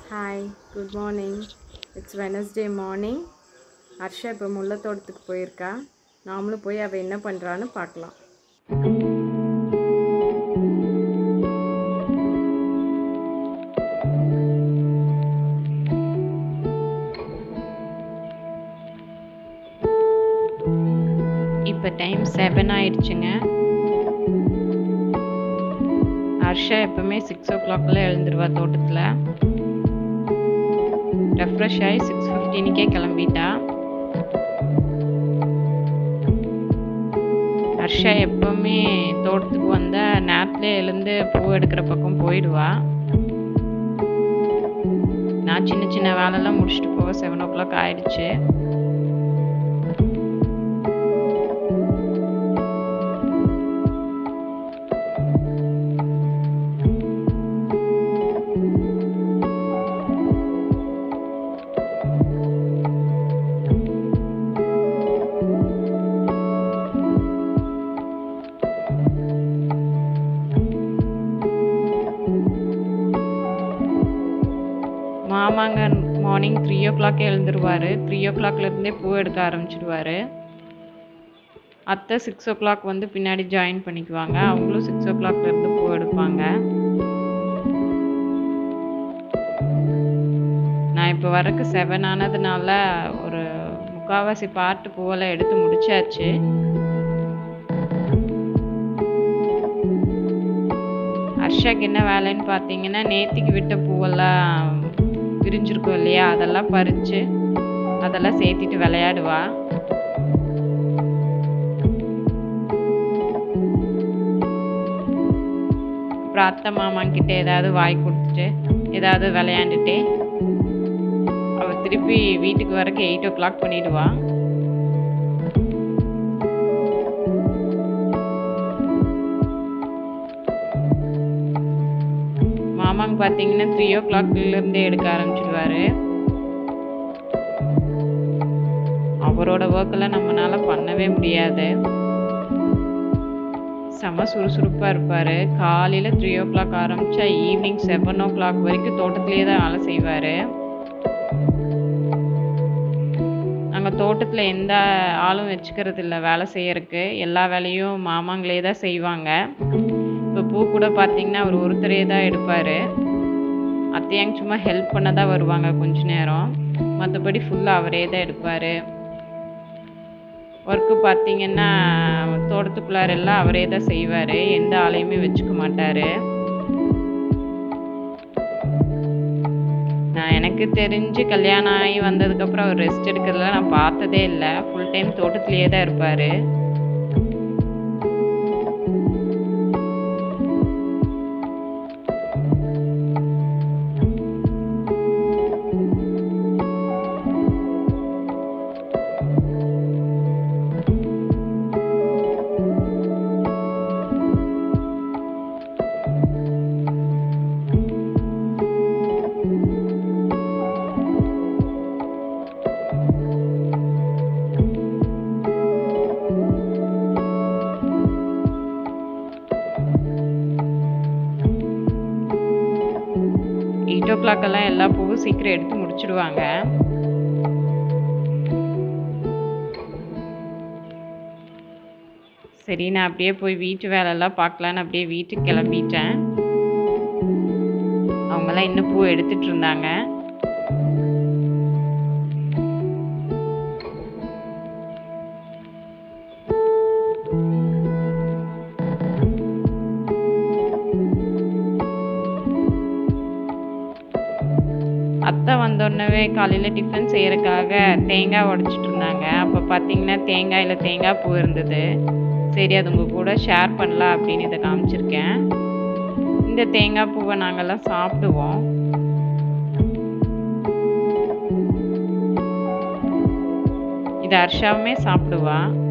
hi good morning it's Wednesday morning Harsha இப்போ முல்லை தோட்டத்துக்கு போயிருக்கா நாமளும் போய் அவள் என்ன பண்ணுறான்னு பார்க்கலாம் இப்போ டைம் செவன் ஆயிடுச்சுங்க ஹர்ஷா எப்பவுமே சிக்ஸ் ஓ கிளாக்ல எழுந்துருவா தோட்டத்தில் ரெஃப்ரெஷ் ஆகி சிக்ஸ் ஃபிஃப்டீனுக்கே கிளம்பிட்டா ஹர்ஷா எப்பவுமே தோட்டத்துக்கு வந்தால் நேரத்தில் எழுந்து பூ எடுக்கிற பக்கம் போயிடுவா நான் சின்ன சின்ன வேலைலாம் முடிச்சுட்டு போக செவன் ஓ கிளாக் ஆயிடுச்சு மாமாங்க மார்னிங் த்ரீ ஓ கிளாக் எழுந்துருவார் த்ரீ ஓ கிளாக்லேருந்தே பூ எடுக்க ஆரம்பிச்சிடுவார் அத்தை சிக்ஸ் ஓ கிளாக் வந்து பின்னாடி ஜாயின் பண்ணிக்குவாங்க அவங்களும் சிக்ஸ் ஓ கிளாக்லேருந்து பூ எடுப்பாங்க நான் இப்போ வரக்கு செவன் ஆனதுனால ஒரு முக்கால்வாசி பாட்டு பூவெல்லாம் எடுத்து முடிச்சாச்சு ஹர்ஷாக்கு என்ன வேலைன்னு பார்த்தீங்கன்னா நேத்திக்கு விட்ட பூவெல்லாம் விரிஞ்சிருக்கும் இல்லையா அதெல்லாம் பறித்து அதெல்லாம் சேர்த்திட்டு விளையாடுவா அப்புறம் அத்தை மாமாங்கிட்ட ஏதாவது வாய் கொடுத்துட்டு ஏதாவது விளையாண்டுட்டு அவள் திருப்பி வீட்டுக்கு வரக்கு எயிட் ஓ கிளாக் பண்ணிடுவா மாமாங்க பார்த்தீங்கன்னா த்ரீ ஓ கிளாக்லேருந்தே எடுக்க ஆரம்பிச்சிடுவாரு அவரோட ஒர்க்கெல்லாம் நம்மளால பண்ணவே முடியாது செம சுறுசுறுப்பாக இருப்பார் காலையில் த்ரீ ஓ கிளாக் ஆரம்பித்தா ஈவினிங் செவன் ஓ கிளாக் வரைக்கும் தோட்டத்திலே தான் வேலை செய்வார் நாங்கள் தோட்டத்தில் எந்த ஆளும் வச்சுக்கிறது இல்லை வேலை செய்யறதுக்கு எல்லா வேலையும் மாமாங்களே தான் செய்வாங்க இப்போ பூ கூட பார்த்தீங்கன்னா அவர் ஒருத்தரே தான் எடுப்பார் அத்தையாங்க சும்மா ஹெல்ப் பண்ண தான் வருவாங்க கொஞ்ச நேரம் மற்றபடி ஃபுல்லாக அவரே தான் எடுப்பார் ஒர்க்கு பார்த்தீங்கன்னா தோட்டத்துக்குள்ளார எல்லாம் அவரே தான் செய்வார் எந்த ஆளையுமே வச்சுக்க மாட்டார் நான் எனக்கு தெரிஞ்சு கல்யாணம் ஆகி வந்ததுக்கப்புறம் அவர் ரெஸ்ட் எடுக்கிறதுலாம் நான் பார்த்ததே இல்லை ஃபுல் டைம் தோட்டத்திலேயே தான் இருப்பார் எயிட் ஓ கிளாக் எல்லாம் எல்லா பூவும் சீக்கிரம் எடுத்து முடிச்சிடுவாங்க சரி நான் அப்படியே போய் வீட்டு வேலையெல்லாம் பார்க்கலான்னு அப்படியே வீட்டுக்கு கிளம்பிட்டேன் அவங்கெல்லாம் இன்னும் பூ எடுத்துட்டு இருந்தாங்க அத்தை வந்தோடனே காலையில் டிஃபன் செய்யறதுக்காக தேங்காய் உடைச்சிட்டு இருந்தாங்க அப்போ பார்த்தீங்கன்னா தேங்காயில் தேங்காய் பூ இருந்தது சரி அது உங்கள் கூட ஷேர் பண்ணலாம் அப்படின்னு இதை காமிச்சிருக்கேன் இந்த தேங்காய் பூவை நாங்கள்லாம் சாப்பிடுவோம் இது ஹர்ஷாவுமே சாப்பிடுவா